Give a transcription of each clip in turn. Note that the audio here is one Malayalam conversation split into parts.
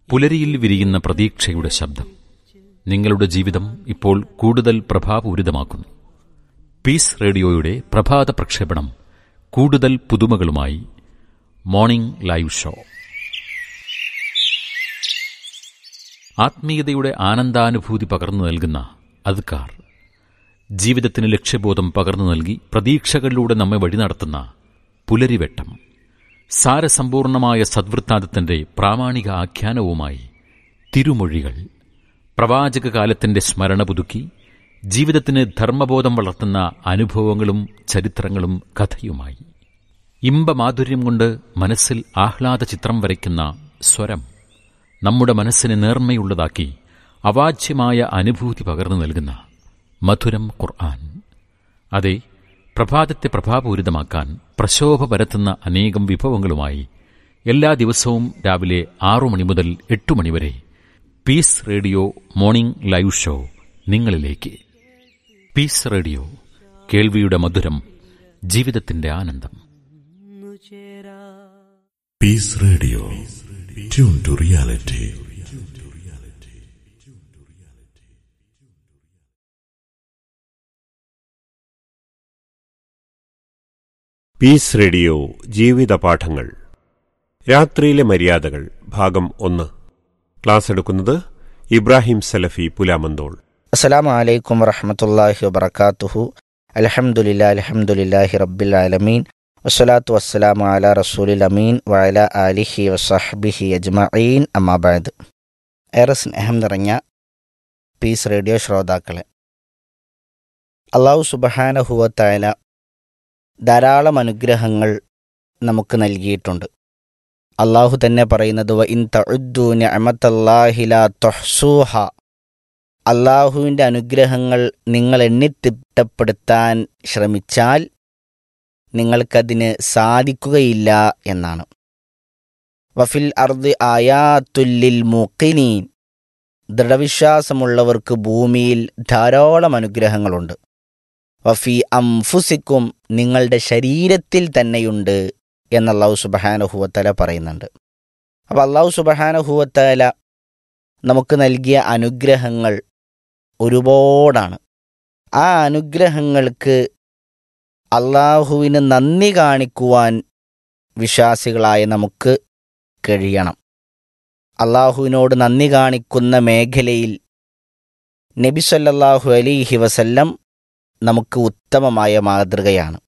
പുലരിയിൽ വിരിയുന്ന പ്രതീക്ഷയുടെ ശബ്ദം നിങ്ങളുടെ ജീവിതം ഇപ്പോൾ കൂടുതൽ പ്രഭാപൂരിതമാക്കുന്നു പീസ് റേഡിയോയുടെ പ്രഭാത പ്രക്ഷേപണം കൂടുതൽ പുതുമകളുമായി മോർണിംഗ് ലൈവ് ഷോ ആത്മീയതയുടെ ആനന്ദാനുഭൂതി പകർന്നു നൽകുന്ന അദ്കാർ ജീവിതത്തിന് ലക്ഷ്യബോധം പകർന്നു നൽകി പ്രതീക്ഷകളിലൂടെ നമ്മെ വഴി നടത്തുന്ന പുലരിവെട്ടം സാരസമ്പൂർണമായ സദ്വൃത്താന്തത്തിന്റെ പ്രാമാണിക ആഖ്യാനവുമായി തിരുമൊഴികൾ പ്രവാചക കാലത്തിന്റെ സ്മരണ പുതുക്കി ജീവിതത്തിന് ധർമ്മബോധം വളർത്തുന്ന അനുഭവങ്ങളും ചരിത്രങ്ങളും കഥയുമായി ഇമ്പമാധുര്യം കൊണ്ട് മനസ്സിൽ ആഹ്ലാദ ചിത്രം വരയ്ക്കുന്ന സ്വരം നമ്മുടെ മനസ്സിനെ നേർമ്മയുള്ളതാക്കി അവാച്യമായ അനുഭൂതി പകർന്നു നൽകുന്ന മധുരം ഖുർആൻ അതെ പ്രഭാതത്തെ പ്രഭാപൂരിതമാക്കാൻ പ്രശോഭ പരത്തുന്ന അനേകം വിഭവങ്ങളുമായി എല്ലാ ദിവസവും രാവിലെ ആറു മണി മുതൽ എട്ട് മണിവരെ peace radio morning live show നിങ്ങളിലേക്ക് പീസ് റേഡിയോ കേൾവിയുടെ മധുരം ജീവിതത്തിന്റെ ആനന്ദം peace radio tune to reality peace radio ജീവിത പാഠങ്ങൾ രാത്രിയിലെ മര്യാദകൾ ഭാഗം ഒന്ന് ക്ലാസ് എടുക്കുന്നത് ഇബ്രാഹിം സലഫി പുലാമന്തോൾ അസ്സലാമു അലൈക്കും വറഹമത്തല്ലാഹി വബർക്കാത്തുഹു അലഹമുല്ലാ അലഹമുല്ലാഹി റബ്ബിൽ ആലമീൻ വസ്സലാത്തു വസ്സലാമു അല റസൂലിൽ അമീൻ വഅല ആലിഹി വസഹ്ബിഹി അജ്മഈൻ അമ്മാബാദ് ഏറെ സ്നേഹം നിറഞ്ഞ പീസ് റേഡിയോ ശ്രോതാക്കളെ അള്ളാഹു സുബഹാനഹുവത്തായ ധാരാളം അനുഗ്രഹങ്ങൾ നമുക്ക് നൽകിയിട്ടുണ്ട് അള്ളാഹു തന്നെ പറയുന്നത് വ ഇൻ തഉദ്ദു നിഅമത്തല്ലാഹി ലാ തുഹ്സൂഹ അള്ളാഹുവിൻ്റെ അനുഗ്രഹങ്ങൾ നിങ്ങൾ എണ്ണിത്തിട്ടപ്പെടുത്താൻ ശ്രമിച്ചാൽ നിങ്ങൾക്കതിന് സാധിക്കുകയില്ല എന്നാണ് വഫിൽ അർദ് ആയാത്തുല്ലിൽ മുക്കിനീൻ ദൃഢവിശ്വാസമുള്ളവർക്ക് ഭൂമിയിൽ ധാരാളം അനുഗ്രഹങ്ങളുണ്ട് വഫി അംഫുസിക്കും നിങ്ങളുടെ ശരീരത്തിൽ തന്നെയുണ്ട് എന്ന് അള്ളാഹു സുബഹാനഹുവത്തല പറയുന്നുണ്ട് അപ്പോൾ അള്ളാഹു സുബഹാനഹുവത്തല നമുക്ക് നൽകിയ അനുഗ്രഹങ്ങൾ ഒരുപാടാണ് ആ അനുഗ്രഹങ്ങൾക്ക് അള്ളാഹുവിന് നന്ദി കാണിക്കുവാൻ വിശ്വാസികളായ നമുക്ക് കഴിയണം അള്ളാഹുവിനോട് നന്ദി കാണിക്കുന്ന മേഖലയിൽ നബി സല്ലല്ലാഹു അലൈഹി വസല്ലം നമുക്ക് ഉത്തമമായ മാതൃകയാണ്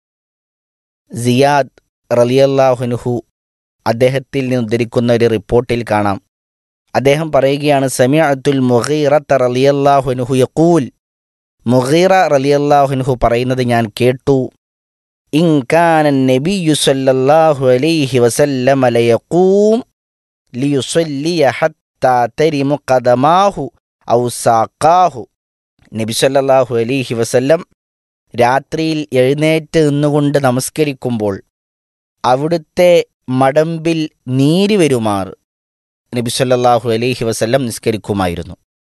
സിയാദ് റലിയല്ലാഹുനുഹു അദ്ദേഹത്തിൽ നിന്ന് ഉദ്ധരിക്കുന്ന ഒരു റിപ്പോർട്ടിൽ കാണാം അദ്ദേഹം പറയുകയാണ് സമീഅത്തുൽ മുഗീറത്ത് റലിയല്ലാഹുനുഹു യഖൂൽ മുഗീറ റലിയല്ലാഹുനുഹു പറയുന്നത് ഞാൻ കേട്ടു ഇൻ കാന നബിയു സല്ലല്ലാഹു അലൈഹി വസല്ലമ ലയഖൂം ലിയുസല്ലിയ ഹത്താ തരിമു ഖദമാഹു ഔ സാഖാഹു നബി സല്ലല്ലാഹു അലൈഹി വസല്ലം രാത്രിയിൽ എഴുന്നേറ്റ് നിന്നുകൊണ്ട് നമസ്കരിക്കുമ്പോൾ അവിടുത്തെ മടമ്പിൽ നീരി വരുമാർ നബി സല്ലല്ലാഹു അലൈഹി വസല്ലം നിസ്കരിക്കുമായിരുന്നു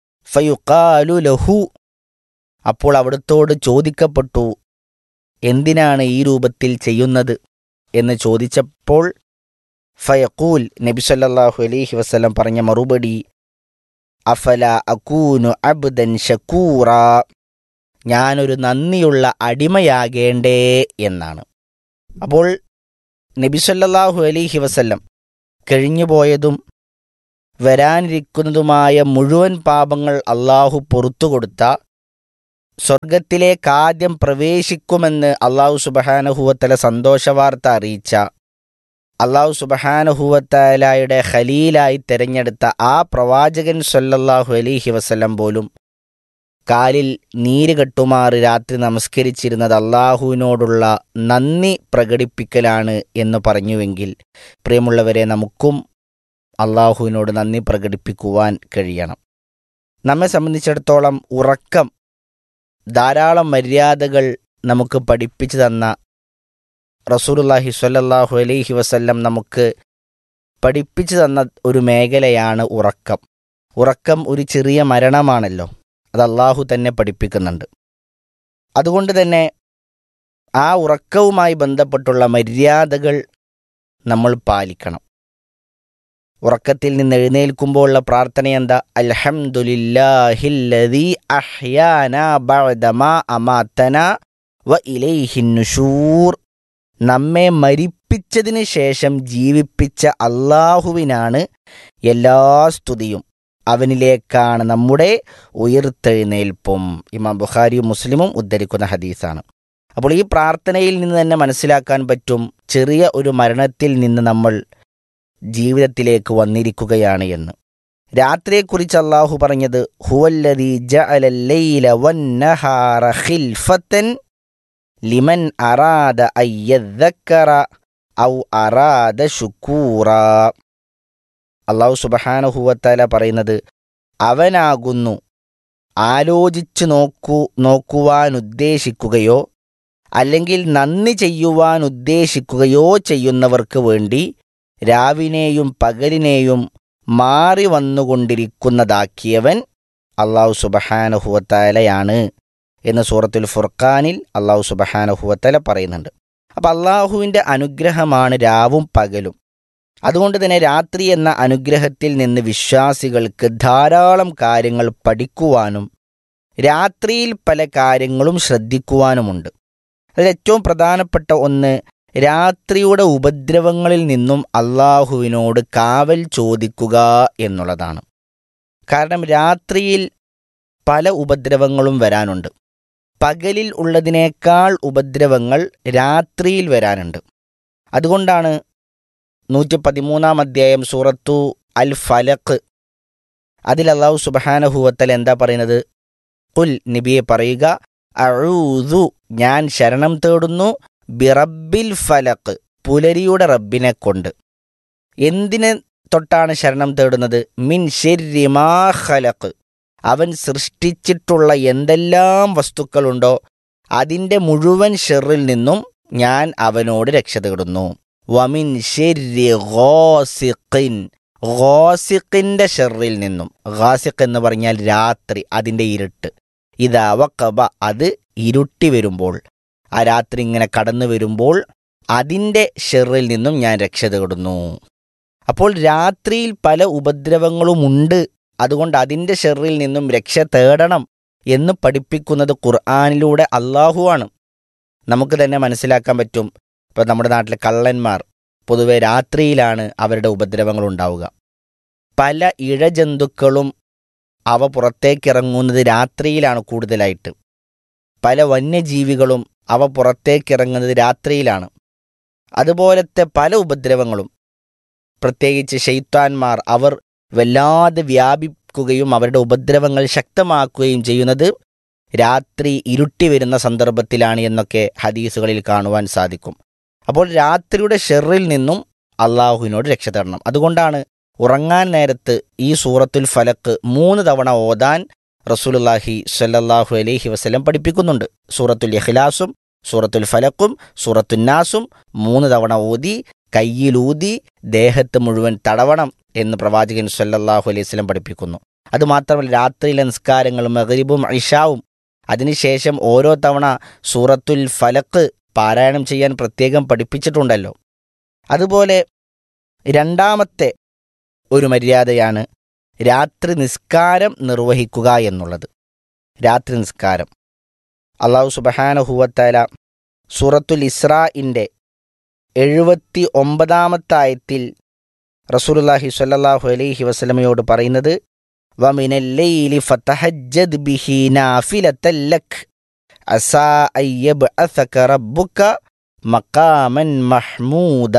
ഫയുഖാലു ലഹു അപ്പോൾ അവിടുത്തോട് ചോദിക്കപ്പെട്ടു എന്തിനാണ് ഈ രൂപത്തിൽ ചെയ്യുന്നത് എന്ന് ചോദിച്ചപ്പോൾ ഫയഖൂൽ നബി സല്ലല്ലാഹു അലൈഹി വസല്ലം പറഞ്ഞ മറുപടി അഫല അക്കൂനു അബ്ദൻ ഷക്കൂറ ഞാനൊരു നന്ദിയുള്ള അടിമയാകേണ്ടേ എന്നാണ് അപ്പോൾ നബി സല്ലല്ലാഹു അലൈഹി വസല്ലം കഴിഞ്ഞുപോയതും വരാനിരിക്കുന്നതുമായ മുഴുവൻ പാപങ്ങൾ അള്ളാഹു പുറത്തു കൊടുത്ത സ്വർഗത്തിലേക്ക് ആദ്യം പ്രവേശിക്കുമെന്ന് അള്ളാഹു സുബഹാനഹുവത്തല സന്തോഷവാർത്ത അറിയിച്ച അള്ളാഹു സുബഹാനഹുവത്തലായുടെ ഖലീലായി തിരഞ്ഞെടുത്ത ആ പ്രവാചകൻ സല്ലല്ലാഹു അലൈഹി വസല്ലം പോലും കാലിൽ നീര് കെട്ടുമാറ് രാത്രി നമസ്കരിച്ചിരുന്നത് അള്ളാഹുവിനോടുള്ള നന്ദി പ്രകടിപ്പിക്കലാണ് എന്ന് പറഞ്ഞുവെങ്കിൽ പ്രിയമുള്ളവരെ നമുക്കും അള്ളാഹുവിനോട് നന്ദി പ്രകടിപ്പിക്കുവാൻ കഴിയണം നമ്മെ സംബന്ധിച്ചിടത്തോളം ഉറക്കം ധാരാളം മര്യാദകൾ നമുക്ക് പഠിപ്പിച്ചു തന്ന റസൂലുല്ലാഹി സ്വല്ലല്ലാഹു അലൈഹി വസല്ലം നമുക്ക് പഠിപ്പിച്ചു തന്ന ഒരു മേഖലയാണ് ഉറക്കം ഉറക്കം ഒരു ചെറിയ മരണമാണല്ലോ അത് അള്ളാഹു തന്നെ പഠിപ്പിക്കുന്നുണ്ട് അതുകൊണ്ട് തന്നെ ആ ഉറക്കവുമായി ബന്ധപ്പെട്ടുള്ള മര്യാദകൾ നമ്മൾ പാലിക്കണം ഉറക്കത്തിൽ നിന്ന് എഴുന്നേൽക്കുമ്പോഴുള്ള പ്രാർത്ഥന എന്താ അൽഹംദുലില്ലാഹില്ലദീ അഹ്യാന ബഅദമാ അമാതന വ ഇലൈഹിൻ നുശൂർ നമ്മെ മരിപ്പിച്ചതിന് ശേഷം ജീവിപ്പിച്ച അള്ളാഹുവിനാണ് എല്ലാ സ്തുതിയും അവനിലേക്കാണ് നമ്മുടെ ഉയർത്തെഴുന്നേൽപ്പും ഇമാം ബുഖാരിയും മുസ്ലിമും ഉദ്ധരിക്കുന്ന ഹദീസാണ് അപ്പോൾ ഈ പ്രാർത്ഥനയിൽ നിന്ന് തന്നെ മനസ്സിലാക്കാൻ പറ്റും ചെറിയ ഒരു മരണത്തിൽ നിന്ന് നമ്മൾ ജീവിതത്തിലേക്ക് വന്നിരിക്കുകയാണ് എന്ന് രാത്രിയെക്കുറിച്ച് അള്ളാഹു പറഞ്ഞത് ഹുവല്ലദീ ജഅലല്ലൈല വന്നഹാറ ഖിൽഫത്തൻ ലിമൻ അറാദ അയ്യദ്ദക്കറ ഔ അറാദ ശുക്കൂറ അള്ളാഹു സുബഹാനഹുവത്തല പറയുന്നത് അവനാകുന്നു ആലോചിച്ചു നോക്കൂ നോക്കുവാൻ ഉദ്ദേശിക്കുകയോ അല്ലെങ്കിൽ നന്ദി ചെയ്യുവാൻ ഉദ്ദേശിക്കുകയോ ചെയ്യുന്നവർക്ക് വേണ്ടി രാവിനെയും പകലിനെയും മാറി വന്നുകൊണ്ടിരിക്കുന്നതാക്കിയവൻ അള്ളാഹു സുബഹാനഹുവത്തലയാണ് എന്ന് സൂറത്തുൽ ഫുർഖാനിൽ അള്ളാഹു സുബഹാനഹുവത്തല പറയുന്നുണ്ട് അപ്പം അള്ളാഹുവിൻ്റെ അനുഗ്രഹമാണ് രാവും പകലും അതുകൊണ്ട് തന്നെ രാത്രി എന്ന അനുഗ്രഹത്തിൽ നിന്ന് വിശ്വാസികൾക്ക് ധാരാളം കാര്യങ്ങൾ പഠിക്കുവാനും രാത്രിയിൽ പല കാര്യങ്ങളും ശ്രദ്ധിക്കുവാനുമുണ്ട് അതിൽ ഏറ്റവും പ്രധാനപ്പെട്ട ഒന്ന് രാത്രിയുടെ ഉപദ്രവങ്ങളിൽ നിന്നും അള്ളാഹുവിനോട് കാവൽ ചോദിക്കുക എന്നുള്ളതാണ് കാരണം രാത്രിയിൽ പല ഉപദ്രവങ്ങളും വരാനുണ്ട് പകലിൽ ഉള്ളതിനേക്കാൾ ഉപദ്രവങ്ങൾ രാത്രിയിൽ വരാനുണ്ട് അതുകൊണ്ടാണ് നൂറ്റി പതിമൂന്നാം അധ്യായം സൂറത്തു അൽ ഫലഖ് അതിൽ അള്ളാഹു സുബഹാനഹുവത്തൽ എന്താ പറയുന്നത് കുൽ നബിയെ പറയുക അഴൂതു ഞാൻ ശരണം തേടുന്നു ബിറബിൽ ഫലഖ് പുലരിയുടെ റബ്ബിനെ കൊണ്ട് എന്തിനെ തൊട്ടാണ് ശരണം തേടുന്നത് മിൻ ഷെരിമാ ഖലഖ് അവൻ സൃഷ്ടിച്ചിട്ടുള്ള എന്തെല്ലാം വസ്തുക്കളുണ്ടോ അതിൻ്റെ മുഴുവൻ ഷെറിൽ നിന്നും ഞാൻ അവനോട് രക്ഷ തേടുന്നു വമിൻ ഷെരി ഗോസിഖിൻ ഗോസിഖിൻ്റെ ഷെറിൽ നിന്നും ഗാസിഖ് എന്ന് പറഞ്ഞാൽ രാത്രി അതിൻ്റെ ഇരുട്ട് ഇതാ വക്കബ അത് ഇരുട്ടി വരുമ്പോൾ ആ രാത്രി ഇങ്ങനെ കടന്നു വരുമ്പോൾ അതിൻ്റെ ഷെറിൽ നിന്നും ഞാൻ രക്ഷ തേടുന്നു അപ്പോൾ രാത്രിയിൽ പല ഉപദ്രവങ്ങളുമുണ്ട് അതുകൊണ്ട് അതിൻ്റെ ഷെറിൽ നിന്നും രക്ഷ തേടണം എന്ന് പഠിപ്പിക്കുന്നത് ഖുർആാനിലൂടെ അള്ളാഹുവാണ് നമുക്ക് തന്നെ മനസ്സിലാക്കാൻ പറ്റും ഇപ്പോൾ നമ്മുടെ നാട്ടിലെ കള്ളന്മാർ പൊതുവെ രാത്രിയിലാണ് അവരുടെ ഉപദ്രവങ്ങൾ ഉണ്ടാവുക പല ഇഴജന്തുക്കളും അവ പുറത്തേക്കിറങ്ങുന്നത് രാത്രിയിലാണ് കൂടുതലായിട്ട് പല വന്യജീവികളും അവ പുറത്തേക്കിറങ്ങുന്നത് രാത്രിയിലാണ് അതുപോലത്തെ പല ഉപദ്രവങ്ങളും പ്രത്യേകിച്ച് ഷെയ്ത്താൻമാർ അവർ വല്ലാതെ വ്യാപിക്കുകയും അവരുടെ ഉപദ്രവങ്ങൾ ശക്തമാക്കുകയും ചെയ്യുന്നത് രാത്രി ഇരുട്ടി വരുന്ന സന്ദർഭത്തിലാണ് എന്നൊക്കെ ഹദീസുകളിൽ കാണുവാൻ സാധിക്കും അപ്പോൾ രാത്രിയുടെ ഷെറിൽ നിന്നും അള്ളാഹുവിനോട് രക്ഷ തേടണം അതുകൊണ്ടാണ് ഉറങ്ങാൻ നേരത്ത് ഈ സൂറത്തുൽ ഫലക്ക് മൂന്ന് തവണ ഓതാൻ റസൂലുല്ലാഹി സല്ലല്ലാഹു അലൈഹി വസല്ലം പഠിപ്പിക്കുന്നുണ്ട് സൂറത്തുൽ ഇഖ്ലാസും സൂറത്തുൽ ഫലക്കും സൂറത്തുന്നാസും മൂന്ന് തവണ ഓതി കയ്യിലൂതി ദേഹത്ത് മുഴുവൻ തടവണം എന്ന് പ്രവാചകൻ സല്ലല്ലാഹു അലൈഹി വസല്ലം പഠിപ്പിക്കുന്നു അതുമാത്രമല്ല രാത്രിയിലെ നിസ്കാരങ്ങളും മഗ്രിബും ഇഷാവും അതിനുശേഷം ഓരോ തവണ സൂറത്തുൽ ഫലക്ക് പാരായണം ചെയ്യാൻ പ്രത്യേകം പഠിപ്പിച്ചിട്ടുണ്ടല്ലോ അതുപോലെ രണ്ടാമത്തെ ഒരു മര്യാദയാണ് രാത്രി നിസ്കാരം നിർവഹിക്കുക എന്നുള്ളത് രാത്രി നിസ്കാരം അള്ളാഹു സുബഹാനഹുവത്തല സൂറത്തുൽ ഇസ്രാഇൻ്റെ എഴുപത്തി ഒമ്പതാമത്തെ ആയത്തിൽ റസൂലുല്ലാഹി സ്വല്ലല്ലാഹു അലൈഹി വസല്ലമയോട് പറയുന്നത് വമിനല്ലൈലി ഫതഹജ്ജദ് ബിഹി നാഫിലത്തൻ ലക് അസാ അയ്യബ്അസക റബ്ബുക മഖാമൻ മഹ്മൂദ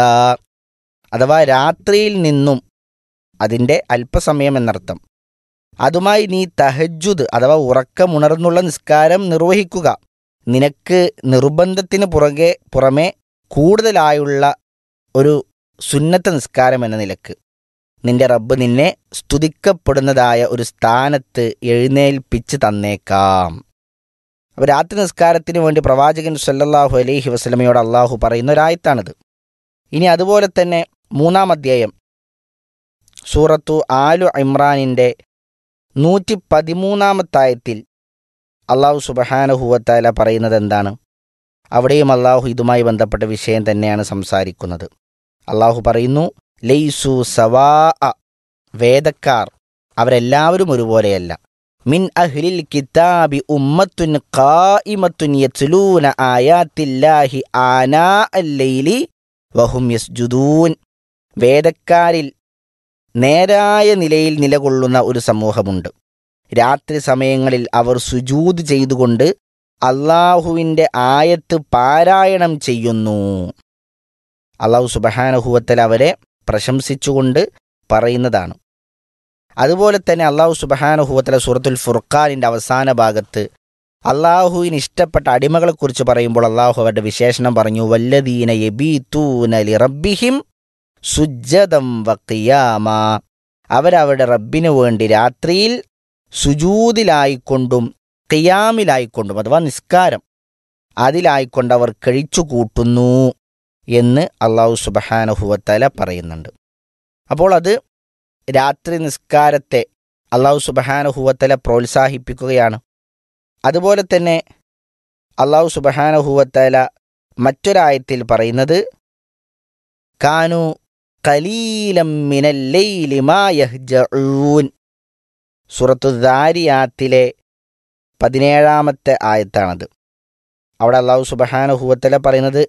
അഥവാ രാത്രിയിൽ നിന്നും അതിൻ്റെ അല്പസമയം എന്നർത്ഥം അതുമായി നീ തഹജുദ് അഥവാ ഉറക്കമുണർന്നുള്ള നിസ്കാരം നിർവഹിക്കുക നിനക്ക് നിർബന്ധത്തിന് പുറകെ പുറമെ കൂടുതലായുള്ള ഒരു സുന്നത്ത നിസ്കാരം എന്ന നിലക്ക് നിന്റെ റബ്ബ് നിന്നെ സ്തുതിക്കപ്പെടുന്നതായ ഒരു സ്ഥാനത്ത് എഴുന്നേൽപ്പിച്ച് തന്നേക്കാം അപ്പോൾ രാത്രി നിസ്കാരത്തിന് വേണ്ടി പ്രവാചകൻ സല്ലല്ലാഹു അലൈഹി വസല്ലമയോട് അള്ളാഹു പറയുന്ന ഒരായത്താണിത് ഇനി അതുപോലെ തന്നെ മൂന്നാം അധ്യായം സൂറത്തു ആലു ഇമ്രാനിൻ്റെ നൂറ്റി പതിമൂന്നാമത്തായത്തിൽ അള്ളാഹു സുബഹാനഹുവത്താല പറയുന്നത് എന്താണ് അവിടെയും അള്ളാഹു ഇതുമായി ബന്ധപ്പെട്ട വിഷയം തന്നെയാണ് സംസാരിക്കുന്നത് അള്ളാഹു പറയുന്നു ലൈസു സവാ വേദക്കാർ അവരെല്ലാവരും ഒരുപോലെയല്ല മിൻ അഹ്ലിൽ കിതാബി ഉമ്മത്തുൻ ഖായിമത്തുൻ യത്ലൂന ആയാത്തില്ലാഹി ആനാ അല്ലൈലി വഹും യസ്ജുദൂൻ വേദക്കാരിൽ നേരായ നിലയിൽ നിലകൊള്ളുന്ന ഒരു സമൂഹമുണ്ട് രാത്രി സമയങ്ങളിൽ അവർ സുജൂദ് ചെയ്തുകൊണ്ട് അള്ളാഹുവിൻ്റെ ആയത്ത് പാരായണം ചെയ്യുന്നു അള്ളാഹു സുബഹാനഹുവത്തൽ അവരെ പ്രശംസിച്ചുകൊണ്ട് പറയുന്നതാണ് അതുപോലെ തന്നെ അള്ളാഹു സുബഹാനഹുവത്തല സൂറത്തുൽ ഫുർഖാനിൻ്റെ അവസാന ഭാഗത്ത് അള്ളാഹുവിന് ഇഷ്ടപ്പെട്ട അടിമകളെക്കുറിച്ച് പറയുമ്പോൾ അള്ളാഹു അവരുടെ വിശേഷണം പറഞ്ഞു വല്ലദീന യബീതൂന ലിറബ്ബിഹിം സുജ്ജദം വക്കിയാമ അവരവരുടെ റബ്ബിനു വേണ്ടി രാത്രിയിൽ സുജൂതിലായിക്കൊണ്ടും ഖിയാമിലായിക്കൊണ്ടും അഥവാ നിസ്കാരം അതിലായിക്കൊണ്ട് അവർ കഴിച്ചു കൂട്ടുന്നു എന്ന് അള്ളാഹു സുബഹാനഹുവത്തല പറയുന്നുണ്ട് അപ്പോൾ അത് രാത്രി നിസ്കാരത്തെ അള്ളാഹു സുബഹാനഹുവത്തല പ്രോത്സാഹിപ്പിക്കുകയാണ് അതുപോലെ തന്നെ അള്ളാഹു സുബഹാനഹുവത്തല മറ്റൊരായത്തിൽ പറയുന്നത് കാനു കലീലം മിനല്ലൈലിമായഹ്ജഊൻ സൂറത്തു ദാരിയാത്തിലെ പതിനേഴാമത്തെ ആയത്താണത് അവിടെ അള്ളാഹു സുബഹാനഹുവത്തല പറയുന്നത്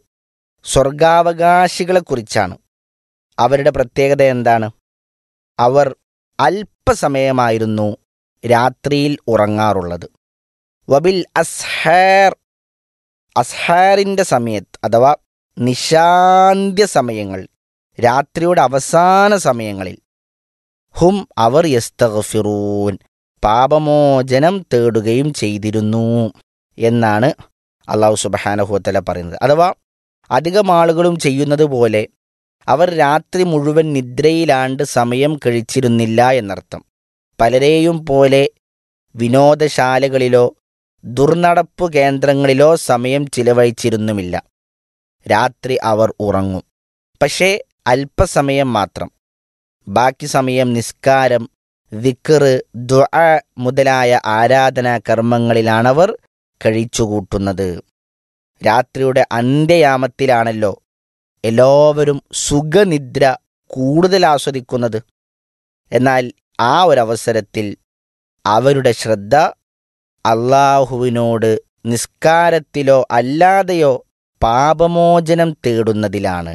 സ്വർഗാവകാശികളെക്കുറിച്ചാണ് അവരുടെ പ്രത്യേകത എന്താണ് അവർ അല്പസമയമായിരുന്നു രാത്രിയിൽ ഉറങ്ങാറുള്ളത് വബിൽ അസ്ഹാർ അസ്ഹാറിൻ്റെ സമയത്ത് അഥവാ നിശാന്ത്യ സമയങ്ങൾ രാത്രിയുടെ അവസാന സമയങ്ങളിൽ ഹും അവർ യസ്തഗ്ഫിറൂൻ പാപമോചനം തേടുകയും ചെയ്തിരുന്നു എന്നാണ് അള്ളാഹു സുബഹാനഹുത്തല പറയുന്നത് അഥവാ അധികം ആളുകളും ചെയ്യുന്നത് പോലെ അവർ രാത്രി മുഴുവൻ നിദ്രയിലാണ്ട് സമയം കഴിച്ചിരുന്നില്ല എന്നർത്ഥം പലരെയും പോലെ വിനോദശാലകളിലോ ദുർനടപ്പു കേന്ദ്രങ്ങളിലോ സമയം ചിലവഴിച്ചിരുന്നുമില്ല രാത്രി അവർ ഉറങ്ങും പക്ഷേ അല്പസമയം മാത്രം ബാക്കി സമയം നിസ്കാരം വിക്കറ് ദുആ മുതലായ ആരാധനാ കർമ്മങ്ങളിലാണവർ കഴിച്ചുകൂട്ടുന്നത് രാത്രിയുടെ അന്ത്യയാമത്തിലാണല്ലോ എല്ലാവരും സുഖനിദ്ര കൂടുതൽ ആസ്വദിക്കുന്നത് എന്നാൽ ആ ഒരവസരത്തിൽ അവരുടെ ശ്രദ്ധ അള്ളാഹുവിനോട് നിസ്കാരത്തിലോ അല്ലാതെയോ പാപമോചനം തേടുന്നതിലാണ്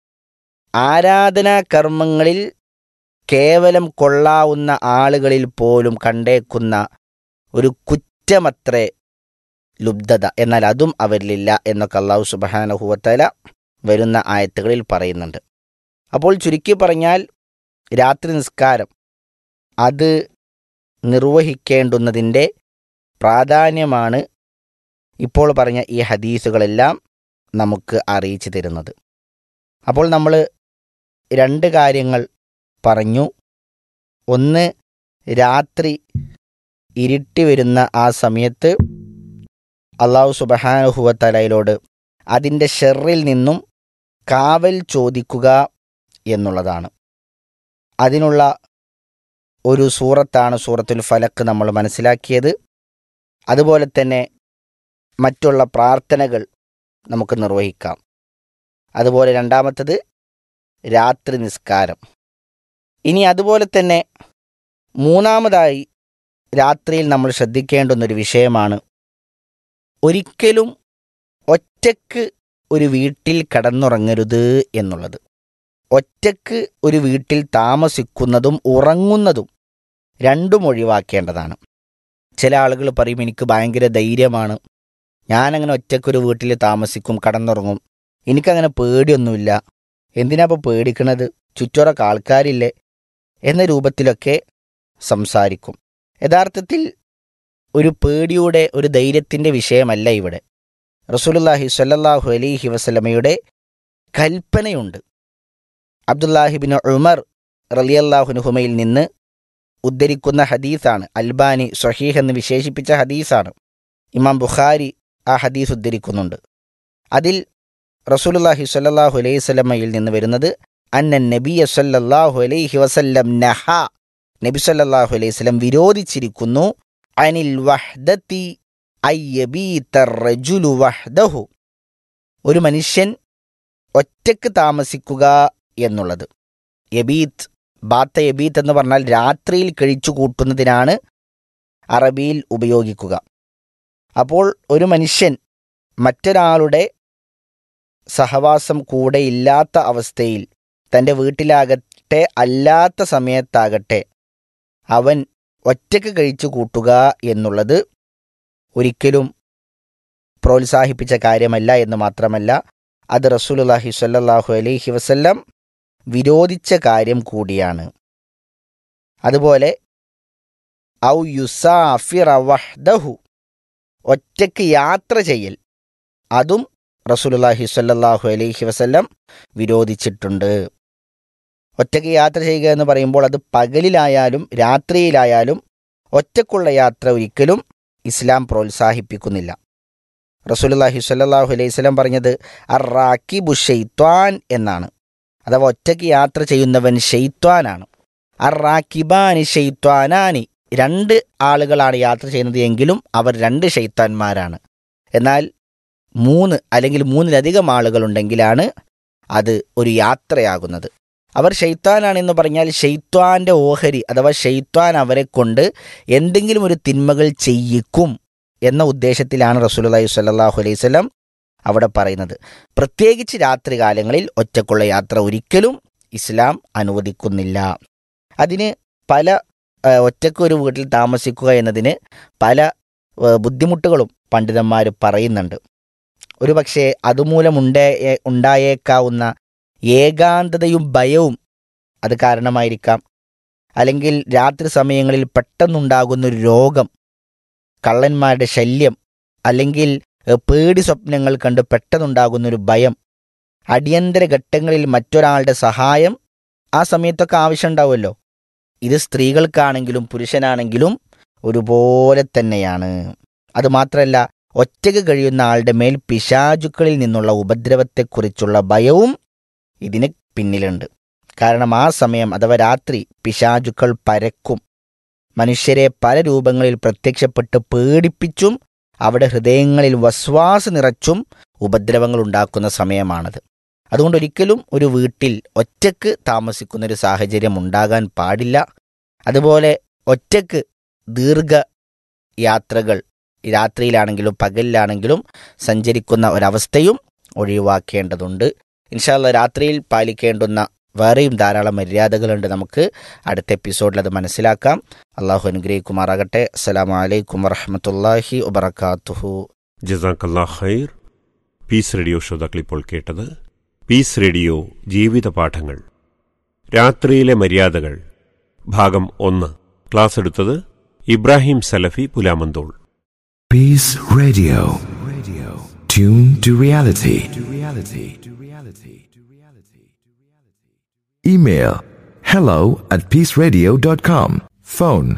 ആരാധനാ കർമ്മങ്ങളിൽ കേവലം കൊള്ളാവുന്ന ആളുകളിൽ പോലും കണ്ടേക്കുന്ന ഒരു കുറ്റമത്രേ ലുബ്ധത എന്നാൽ അതും അവരിലില്ല എന്നൊക്കെ അള്ളാഹു സുബഹാനഹുവത്തല വരുന്ന ആയത്തുകളിൽ പറയുന്നുണ്ട് അപ്പോൾ ചുരുക്കി പറഞ്ഞാൽ രാത്രി നിസ്കാരം അത് നിർവഹിക്കേണ്ടുന്നതിൻ്റെ പ്രാധാന്യമാണ് ഇപ്പോൾ പറഞ്ഞ ഈ ഹദീസുകളെല്ലാം നമുക്ക് അറിയിച്ചു തരുന്നത് അപ്പോൾ നമ്മൾ രണ്ട് കാര്യങ്ങൾ പറഞ്ഞു ഒന്ന് രാത്രി ഇരുട്ടി വരുന്ന ആ സമയത്ത് അള്ളാഹു സുബഹാനുഹുവത്തലയിലോട് അതിൻ്റെ ഷെറിൽ നിന്നും കാവൽ ചോദിക്കുക എന്നുള്ളതാണ് അതിനുള്ള ഒരു സൂറത്താണ് സൂറത്തുൽ ഫലക്ക് നമ്മൾ മനസ്സിലാക്കിയത് അതുപോലെ തന്നെ മറ്റുള്ള പ്രാർത്ഥനകൾ നമുക്ക് നിർവഹിക്കാം അതുപോലെ രണ്ടാമത്തത് രാത്രി നിസ്കാരം ഇനി അതുപോലെ തന്നെ മൂന്നാമതായി രാത്രിയിൽ നമ്മൾ ശ്രദ്ധിക്കേണ്ടുന്നൊരു വിഷയമാണ് ഒരിക്കലും ഒറ്റക്ക് ഒരു വീട്ടിൽ കടന്നുറങ്ങരുത് എന്നുള്ളത് ഒറ്റക്ക് ഒരു വീട്ടിൽ താമസിക്കുന്നതും ഉറങ്ങുന്നതും രണ്ടും ഒഴിവാക്കേണ്ടതാണ് ചില ആളുകൾ പറയും എനിക്ക് ഭയങ്കര ധൈര്യമാണ് ഞാനങ്ങനെ ഒറ്റക്കൊരു വീട്ടിൽ താമസിക്കും കടന്നുറങ്ങും എനിക്കങ്ങനെ പേടിയൊന്നുമില്ല എന്തിനാ ഇപ്പോൾ പേടിക്കണത് ചുറ്റോറൊക്കെ ആൾക്കാരില്ലേ എന്ന രൂപത്തിലൊക്കെ സംസാരിക്കും യഥാർത്ഥത്തിൽ ഒരു പേടിയുടെ ഒരു ധൈര്യത്തിൻ്റെ വിഷയമല്ല ഇവിടെ റസൂലുല്ലാഹി സ്വല്ലല്ലാഹു അലൈഹി വസല്ലമയുടെ കൽപ്പനയുണ്ട് അബ്ദുല്ലാഹിബിൻ ഉമർ റലിയല്ലാഹുനുഹുമയിൽ നിന്ന് ഉദ്ധരിക്കുന്ന ഹദീസാണ് അൽബാനി സ്വഹീഹ് എന്ന് വിശേഷിപ്പിച്ച ഹദീസാണ് ഇമാം ബുഖാരി ആ ഹദീസ് ഉദ്ധരിക്കുന്നുണ്ട് അതിൽ റസൂലുല്ലാഹി സ്വല്ലല്ലാഹു അലൈഹി സ്വലമയിൽ നിന്ന് വരുന്നത് അന്ന നബിയ സല്ലല്ലാഹു അലൈഹി വസല്ലം നഹ നബി സല്ലല്ലാഹു അലൈഹി വസല്ലം വിരോധിച്ചിരിക്കുന്നു അനിൽ വഹ്ദത്തി അയ്യബീത റജുലു വഹ്ദഹു ഒരു മനുഷ്യൻ ഒറ്റക്ക് താമസിക്കുക എന്നുള്ളത് യബീത്ത് ബാത്ത യബീത്ത് എന്ന് പറഞ്ഞാൽ രാത്രിയിൽ കഴിച്ചു കൂട്ടുന്നതിനാണ് അറബിയിൽ ഉപയോഗിക്കുക അപ്പോൾ ഒരു മനുഷ്യൻ മറ്റൊരാളുടെ സഹവാസം കൂടെ ഇല്ലാത്ത അവസ്ഥയിൽ തൻ്റെ വീട്ടിലാകട്ടെ അല്ലാത്ത സമയത്താകട്ടെ അവൻ ഒറ്റയ്ക്ക് കഴിച്ചു കൂട്ടുക എന്നുള്ളത് ഒരിക്കലും പ്രോത്സാഹിപ്പിച്ച കാര്യമല്ല എന്ന് മാത്രമല്ല അത് റസൂലുള്ളാഹി സ്വല്ലല്ലാഹു അലൈഹി വസല്ലം വിരോധിച്ച കാര്യം കൂടിയാണ് അതുപോലെ ഔ യുസാഫിറ വഹ്ദഹു ഒറ്റയ്ക്ക് യാത്ര ചെയ്യൽ അതും റസൂലുള്ളാഹി സ്വല്ലല്ലാഹു അലൈഹി വസല്ലം വിരോധിച്ചിട്ടുണ്ട് ഒറ്റയ്ക്ക് യാത്ര ചെയ്യുക എന്ന് പറയുമ്പോൾ അത് പകലിലായാലും രാത്രിയിലായാലും ഒറ്റക്കുള്ള യാത്ര ഒരിക്കലും ഇസ്ലാം പ്രോത്സാഹിപ്പിക്കുന്നില്ല റസൂലുള്ളാഹി സ്വല്ലല്ലാഹു അലൈഹി വസല്ലം പറഞ്ഞത് അറാക്കിബു ഷെയ്ത്വാൻ എന്നാണ് അഥവാ ഒറ്റയ്ക്ക് യാത്ര ചെയ്യുന്നവൻ ഷെയ്ത്വാനാണ് അറാക്കിബാനി ഷെയ്ത്വാനാനി രണ്ട് ആളുകളാണ് യാത്ര ചെയ്യുന്നത് എങ്കിലും അവർ രണ്ട് ഷെയ്ത്താന്മാരാണ് എന്നാൽ മൂന്ന് അല്ലെങ്കിൽ മൂന്നിലധികം ആളുകളുണ്ടെങ്കിലാണ് അത് ഒരു യാത്രയാകുന്നത് അവർ ഷെയ്ത്താനാണെന്ന് പറഞ്ഞാൽ ഷെയ്ത്വാന്റെ ഓഹരി അഥവാ ഷെയ്ത്വാൻ അവരെ കൊണ്ട് എന്തെങ്കിലും ഒരു തിന്മകൾ ചെയ്യിക്കും എന്ന ഉദ്ദേശത്തിലാണ് റസൂലുള്ളാഹി സ്വല്ലല്ലാഹു അലൈഹി വസല്ലം അവിടെ പറയുന്നത് പ്രത്യേകിച്ച് രാത്രികാലങ്ങളിൽ ഒറ്റക്കുള്ള യാത്ര ഒരിക്കലും ഇസ്ലാം അനുവദിക്കുന്നില്ല അതിന് പല ആ, ഒറ്റയ്ക്ക് ഒരു വീട്ടിൽ താമസിക്കുക എന്നതിന് പല ആ, ബുദ്ധിമുട്ടുകളും പണ്ഡിതന്മാർ പറയുന്നുണ്ട് ഒരു പക്ഷേ അതുമൂലം ഉണ്ടേ ഉണ്ടായേക്കാവുന്ന ഏകാന്തതയും ഭയവും അത് കാരണമായിരിക്കാം അല്ലെങ്കിൽ രാത്രി സമയങ്ങളിൽ പെട്ടെന്നുണ്ടാകുന്ന ഒരു രോഗം കള്ളന്മാരുടെ ശല്യം അല്ലെങ്കിൽ ഏഹ്, പേടി സ്വപ്നങ്ങൾ കണ്ട് പെട്ടെന്നുണ്ടാകുന്ന ഒരു ഭയം അടിയന്തര ഘട്ടങ്ങളിൽ മറ്റൊരാളുടെ സഹായം ആ സമയത്തൊക്കെ ആവശ്യമുണ്ടാവുമല്ലോ ഇത് സ്ത്രീകൾക്കാണെങ്കിലും പുരുഷനാണെങ്കിലും ഒരുപോലെ തന്നെയാണ് അതുമാത്രമല്ല ഒറ്റയ്ക്ക് കഴിയുന്ന ആളുടെ മേൽ പിശാചുക്കളിൽ നിന്നുള്ള ഉപദ്രവത്തെക്കുറിച്ചുള്ള ഭയവും ഇതിന് പിന്നിലുണ്ട് കാരണം ആ സമയം അഥവാ രാത്രി പിശാചുക്കൾ പരക്കും മനുഷ്യരെ പല രൂപങ്ങളിൽ പ്രത്യക്ഷപ്പെട്ട് പേടിപ്പിച്ചും അവിടെ ഹൃദയങ്ങളിൽ വസ്വാസ നിറച്ചും ഉപദ്രവങ്ങൾ ഉണ്ടാക്കുന്ന സമയമാണത് അതുകൊണ്ട് ഒരിക്കലും ഒരു വീട്ടിൽ ഒറ്റക്ക് താമസിക്കുന്ന ഒരു സാഹചര്യം ഉണ്ടാകാൻ പാടില്ല അതുപോലെ ഒറ്റക്ക് ദീർഘ യാത്രകൾ രാത്രിയിലാണെങ്കിലും പകലിലാണെങ്കിലും സഞ്ചരിക്കുന്ന ഒരവസ്ഥയും ഒഴിവാക്കേണ്ടതുണ്ട് ഇൻഷാല്ല രാത്രിയിൽ പാലിക്കേണ്ടുന്ന വേറെയും ധാരാളം മര്യാദകളുണ്ട് നമുക്ക് അടുത്ത എപ്പിസോഡിൽ അത് മനസ്സിലാക്കാം അള്ളാഹു അനുഗ്രഹിക്കുമാറാകട്ടെ അസ്സലാമു അലൈക്കും വറഹമത്തല്ലാഹി വബർക്കാത്തുഹു ജസാക്കല്ലാ ഖൈർ പീസ് റേഡിയോ ശ്രോതാക്കൾ ഇപ്പോൾ കേട്ടത് പീസ് റേഡിയോ ജീവിത പാഠങ്ങൾ രാത്രിയിലെ മര്യാദകൾ ഭാഗം ഒന്ന് ക്ലാസ് എടുത്തത് Ibrahim Salafi Pulamanthole Peace Radio. Radio. Tune to reality. To reality. To reality. To reality. Email hello at peaceradio.com. Phone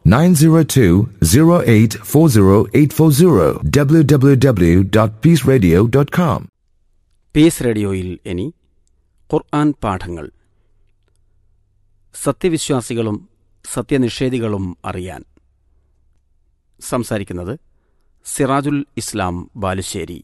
902-0840-840 www.peaceradio.com. Peace റേഡിയോയിൽ ഇനി ഖുർആൻ പാഠങ്ങൾ സത്യവിശ്വാസികളും സത്യനിഷേധികളും അറിയാൻ സംസാരിക്കുന്നത് സിറാജുൽ ഇസ്ലാം ബാലുശ്ശേരി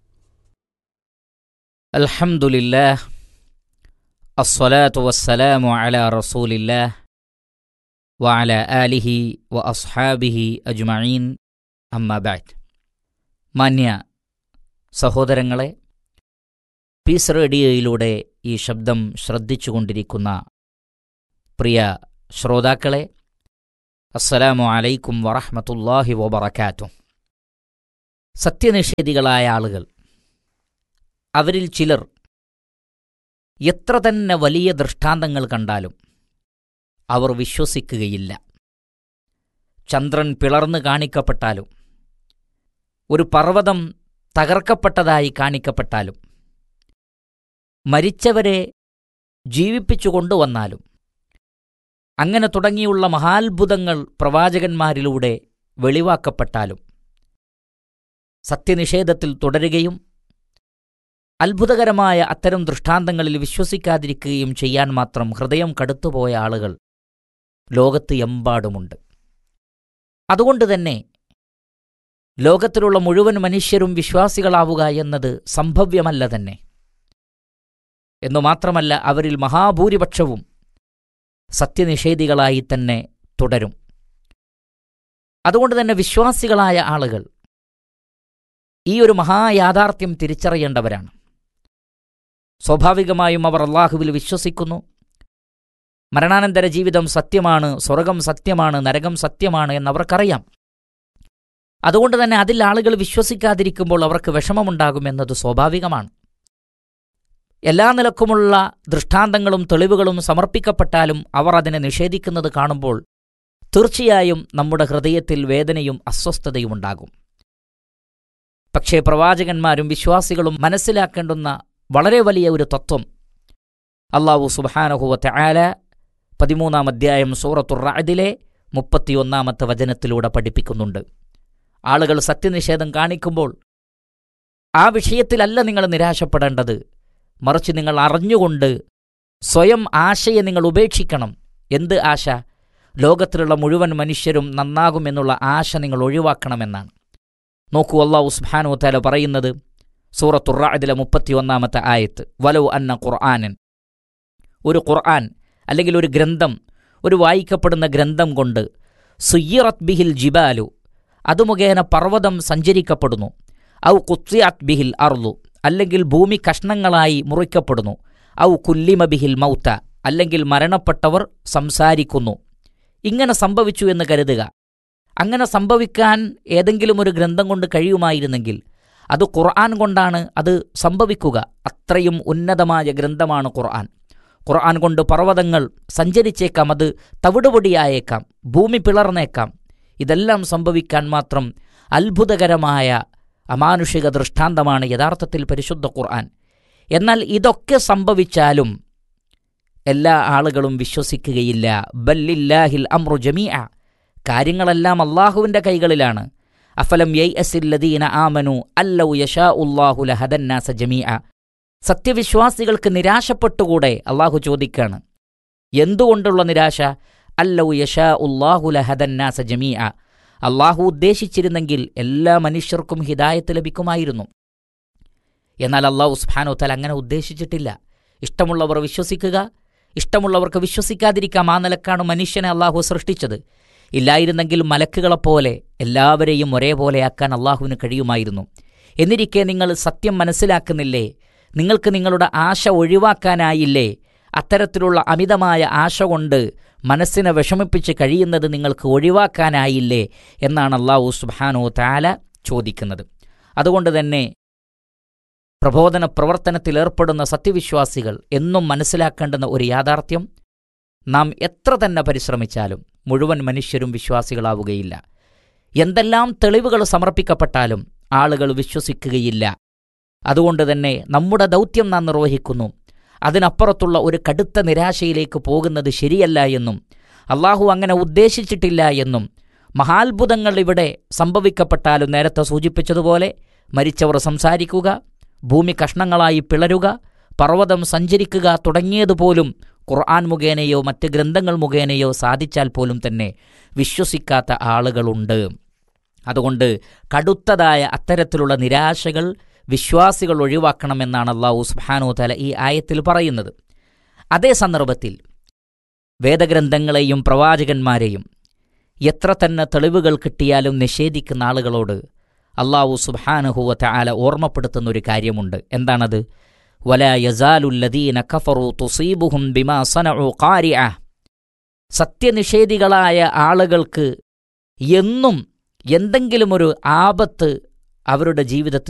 الحمد لله الصلاة والسلام على رسول الله وعلى آله وأصحابه أجمعين أما بعد മാന്യ സഹോദരങ്ങളെ പീസ് റേഡിയോയിലൂടെ ഈ ശബ്ദം ശ്രദ്ധിച്ചുകൊണ്ടിരിക്കുന്ന പ്രിയ ശ്രോതാക്കളെ അസ്സലാമു അലൈക്കും വറഹ്മത്തുള്ളാഹി വബറകാതുഹു സത്യനിഷേധികളായ ആളുകൾ അവരിൽ ചിലർ എത്ര തന്നെ വലിയ ദൃഷ്ടാന്തങ്ങൾ കണ്ടാലും അവർ വിശ്വസിക്കുകയില്ല ചന്ദ്രൻ പിളർന്നു കാണിക്കപ്പെട്ടാലും ഒരു പർവ്വതം തകർക്കപ്പെട്ടതായി കാണിക്കപ്പെട്ടാലും മരിച്ചവരെ ജീവിപ്പിച്ചു കൊണ്ടുവന്നാലും അങ്ങനെ തുടങ്ങിയുള്ള മഹാത്ഭുതങ്ങൾ പ്രവാചകന്മാരിലൂടെ വെളിവാക്കപ്പെട്ടാലും സത്യനിഷേധത്തിൽ തുടരുകയും അത്ഭുതകരമായ അത്തരം ദൃഷ്ടാന്തങ്ങളിൽ വിശ്വസിക്കാതിരിക്കുകയും ചെയ്യാൻ മാത്രം ഹൃദയം കടുത്തുപോയ ആളുകൾ ലോകത്ത് എമ്പാടുമുണ്ട് അതുകൊണ്ട് തന്നെ ലോകത്തിലുള്ള മുഴുവൻ മനുഷ്യരും വിശ്വാസികളാവുക എന്നത് സംഭവ്യമല്ല തന്നെ എന്നു മാത്രമല്ല അവരിൽ മഹാഭൂരിപക്ഷവും സത്യനിഷേധികളായി തന്നെ തുടരും അതുകൊണ്ട് തന്നെ വിശ്വാസികളായ ആളുകൾ ഈ ഒരു മഹായാഥാർത്ഥ്യം തിരിച്ചറിയേണ്ടവരാണ് സ്വാഭാവികമായും അവർ അള്ളാഹുവിൽ വിശ്വസിക്കുന്നു മരണാനന്തര ജീവിതം സത്യമാണ് സ്വർഗം സത്യമാണ് നരകം സത്യമാണ് എന്നവർക്കറിയാം അതുകൊണ്ട് തന്നെ അതിൽ ആളുകൾ വിശ്വസിക്കാതിരിക്കുമ്പോൾ അവർക്ക് വിഷമമുണ്ടാകുമെന്നത് സ്വാഭാവികമാണ് എല്ലാ നിലക്കുമുള്ള ദൃഷ്ടാന്തങ്ങളും തെളിവുകളും സമർപ്പിക്കപ്പെട്ടാലും അവർ അതിനെ നിഷേധിക്കുന്നത് കാണുമ്പോൾ തീർച്ചയായും നമ്മുടെ ഹൃദയത്തിൽ വേദനയും അസ്വസ്ഥതയും ഉണ്ടാകും പക്ഷേ പ്രവാചകന്മാരും വിശ്വാസികളും മനസ്സിലാക്കേണ്ടുന്ന വളരെ വലിയ ഒരു തത്വം അള്ളാഹു സുബാനഹുവത്തെ ആല പതിമൂന്നാം അധ്യായം സൂറത്തുർ റാദിലെ മുപ്പത്തിയൊന്നാമത്തെ വചനത്തിലൂടെ പഠിപ്പിക്കുന്നുണ്ട് ആളുകൾ സത്യനിഷേധം കാണിക്കുമ്പോൾ ആ വിഷയത്തിലല്ല നിങ്ങൾ നിരാശപ്പെടേണ്ടത് മറിച്ച് നിങ്ങൾ അറിഞ്ഞുകൊണ്ട് സ്വയം ആശയെ നിങ്ങൾ ഉപേക്ഷിക്കണം എന്ത് ആശ ലോകത്തിലുള്ള മുഴുവൻ മനുഷ്യരും നന്നാകുമെന്നുള്ള ആശ നിങ്ങൾ ഒഴിവാക്കണമെന്നാണ് നോക്കൂ അള്ളാഹു സുബ്ഹാനഹു വതആല പറയുന്നത് സൂറത്തുർ റാദിലെ മുപ്പത്തിയൊന്നാമത്തെ ആയത്ത് വലൗ അന്ന ഖുർആനൻ ഒരു ഖുർആൻ അല്ലെങ്കിൽ ഒരു ഗ്രന്ഥം ഒരു വായിക്കപ്പെടുന്ന ഗ്രന്ഥം കൊണ്ട് സുയ്യിറത് ബിഹിൽ ജിബാലു അത് മുഖേന പർവ്വതം സഞ്ചരിക്കപ്പെടുന്നു ഔ കുത്സിയാത് ബിഹിൽ അർലു അല്ലെങ്കിൽ ഭൂമി കഷ്ണങ്ങളായി മുറിക്കപ്പെടുന്നു ഔ കുല്ലിമ ബിഹിൽ മൗത്ത അല്ലെങ്കിൽ മരണപ്പെട്ടവർ സംസാരിക്കുന്നു ഇങ്ങനെ സംഭവിച്ചു എന്ന് കരുതുക അങ്ങനെ സംഭവിക്കാൻ ഏതെങ്കിലും ഒരു ഗ്രന്ഥം കൊണ്ട് കഴിയുമായിരുന്നെങ്കിൽ അത് ഖുർആൻ കൊണ്ടാണ് അത് സംഭവിക്കുക അത്രയും ഉന്നതമായ ഗ്രന്ഥമാണ് ഖുർആൻ ഖുർആൻ കൊണ്ട് പർവ്വതങ്ങൾ സഞ്ചരിച്ചേക്കാം അത് തവിടുപൊടിയായേക്കാം ഭൂമി പിളർന്നേക്കാം ഇതെല്ലാം സംഭവിക്കാൻ മാത്രം അത്ഭുതകരമായ അമാനുഷിക ദൃഷ്ടാന്തമാണ് യഥാർത്ഥത്തിൽ പരിശുദ്ധ ഖുർആൻ എന്നാൽ ഇതൊക്കെ സംഭവിച്ചാലും എല്ലാ ആളുകളും വിശ്വസിക്കുകയില്ല ബല്ലില്ലാഹിൽ അമ്രു ജമീഅ കാര്യങ്ങളെല്ലാം അള്ളാഹുവിൻ്റെ കൈകളിലാണ് അഫലം യൈ അസില്ലദീന ആമനു അല്ലൗ യഷാ ഉല്ലാഹു ലഹദന്നാസ ജമീഅ സത്യവിശ്വാസികൾക്ക് നിരാശപ്പെട്ടുകൂടെ അള്ളാഹു ചോദിക്കാണ് എന്തുകൊണ്ടുള്ള നിരാശ അല്ലൗ യഷാ ഉല്ലാഹു ലഹദന്നാസ ജമീഅ അള്ളാഹു ഉദ്ദേശിച്ചിരുന്നെങ്കിൽ എല്ലാ മനുഷ്യർക്കും ഹിദായത്ത് ലഭിക്കുമായിരുന്നു എന്നാൽ അള്ളാഹു സുബ്ഹാനഹു തആല അങ്ങനെ ഉദ്ദേശിച്ചിട്ടില്ല ഇഷ്ടമുള്ളവർ വിശ്വസിക്കുക ഇഷ്ടമുള്ളവർക്ക് വിശ്വസിക്കാതിരിക്കാം ആ നിലക്കാണ് മനുഷ്യനെ അള്ളാഹു സൃഷ്ടിച്ചത് ഇല്ലായിരുന്നെങ്കിൽ മലക്കുകളെപ്പോലെ എല്ലാവരെയും ഒരേപോലെയാക്കാൻ അള്ളാഹുവിന് കഴിയുമായിരുന്നു എന്നിരിക്കെ നിങ്ങൾ സത്യം മനസ്സിലാക്കുന്നില്ലേ നിങ്ങൾക്ക് നിങ്ങളുടെ ആശ ഒഴിവാക്കാനായില്ലേ അത്തരത്തിലുള്ള അമിതമായ ആശ കൊണ്ട് മനസ്സിനെ വിഷമിപ്പിച്ച് കഴിയുന്നത് നിങ്ങൾക്ക് ഒഴിവാക്കാനായില്ലേ എന്നാണ് അള്ളാഹു സുബാനോ താല ചോദിക്കുന്നത് അതുകൊണ്ട് തന്നെ പ്രബോധന പ്രവർത്തനത്തിൽ ഏർപ്പെടുന്ന സത്യവിശ്വാസികൾ എന്നും മനസ്സിലാക്കേണ്ടുന്ന ഒരു യാഥാർത്ഥ്യം നാം എത്ര തന്നെ പരിശ്രമിച്ചാലും മുഴുവൻ മനുഷ്യരും വിശ്വാസികളാവുകയില്ല എന്തെല്ലാം തെളിവുകൾ സമർപ്പിക്കപ്പെട്ടാലും ആളുകൾ വിശ്വസിക്കുകയില്ല അതുകൊണ്ട് തന്നെ നമ്മുടെ ദൗത്യം നാം നിർവഹിക്കുന്നു അതിനപ്പുറത്തുള്ള ഒരു കടുത്ത നിരാശയിലേക്ക് പോകുന്നത് ശരിയല്ല എന്നും അള്ളാഹു അങ്ങനെ ഉദ്ദേശിച്ചിട്ടില്ല എന്നും മഹാത്ഭുതങ്ങൾ ഇവിടെ സംഭവിക്കപ്പെട്ടാലും നേരത്തെ സൂചിപ്പിച്ചതുപോലെ മരിച്ചവർ സംസാരിക്കുക ഭൂമി കഷ്ണങ്ങളായി പിളരുക പർവ്വതം സഞ്ചരിക്കുക തുടങ്ങിയതുപോലും ഖുർആൻ മുഖേനയോ മറ്റ് ഗ്രന്ഥങ്ങൾ മുഖേനയോ സാധിച്ചാൽ പോലും തന്നെ വിശ്വസിക്കാത്ത ആളുകളുണ്ട് അതുകൊണ്ട് കടുത്തതായ അത്തരത്തിലുള്ള നിരാശകൾ വിശ്വാസികൾ ഒഴിവാക്കണമെന്നാണ് അള്ളാഹു സുബ്ഹാനഹു തല ഈ ആയത്തിൽ പറയുന്നത് അതേ സന്ദർഭത്തിൽ വേദഗ്രന്ഥങ്ങളെയും പ്രവാചകന്മാരെയും എത്ര തന്നെ തെളിവുകൾ കിട്ടിയാലും നിഷേധിക്കുന്ന ആളുകളോട് അള്ളാഹു സുബ്ഹാനഹുവ തആല ഓർമ്മപ്പെടുത്തുന്ന ഒരു കാര്യമുണ്ട് എന്താണത് വല യസാലുല്ലദീന കഫറു തുസീബുഹും ബിമാ സനഉ ഖാരിഅ സത്യനിഷേധികളായ ആളുകൾക്ക് എന്നും എന്തെങ്കിലും ഒരു ആപത്ത് അവരുടെ ജീവിതത്തിൽ